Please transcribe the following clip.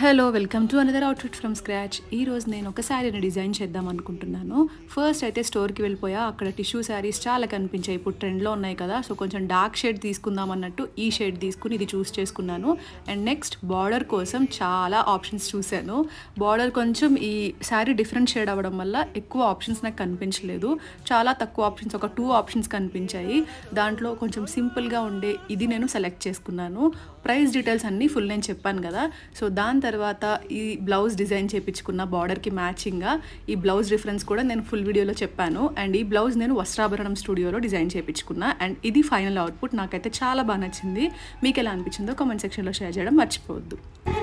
hello welcome to another outfit from scratch ఈ రోజు నేను ఒక శారీని డిజైన్ చేద్దాం అనుకుంటున్నాను ఫస్ట్ అయితే స్టోర్కి వెళ్ళిపోయా అక్కడ టిష్యూ శారీస్ చాలా కనిపించాయి ఇప్పుడు ట్రెండ్లో ఉన్నాయి కదా సో కొంచెం డార్క్ షేడ్ తీసుకుందాం అన్నట్టు ఈ షేడ్ తీసుకుని ఇది చూస్ చేసుకున్నాను అండ్ నెక్స్ట్ బార్డర్ కోసం చాలా ఆప్షన్స్ చూశాను బార్డర్ కొంచెం ఈ శారీ డిఫరెంట్ షేడ్ అవ్వడం వల్ల ఎక్కువ ఆప్షన్స్ నాకు కనిపించలేదు చాలా తక్కువ ఆప్షన్స్ ఒక టూ ఆప్షన్స్ కనిపించాయి దాంట్లో కొంచెం సింపుల్గా ఉండే ఇది నేను సెలెక్ట్ చేసుకున్నాను ప్రైస్ డీటెయిల్స్ అన్నీ ఫుల్ నేను చెప్పాను కదా సో దాని తర్వాత ఈ బ్లౌజ్ డిజైన్ చేయించుకున్న బార్డర్కి మ్యాచింగ్గా ఈ బ్లౌజ్ రిఫరెన్స్ కూడా నేను ఫుల్ వీడియోలో చెప్పాను అండ్ ఈ బ్లౌజ్ నేను వస్త్రాభరణం స్టూడియోలో డిజైన్ చేయించుకున్నా అండ్ ఇది ఫైనల్ అవుట్పుట్ నాకైతే చాలా బాగా నచ్చింది మీకు ఎలా అనిపించిందో కామెంట్ సెక్షన్లో షేర్ చేయడం మర్చిపోవద్దు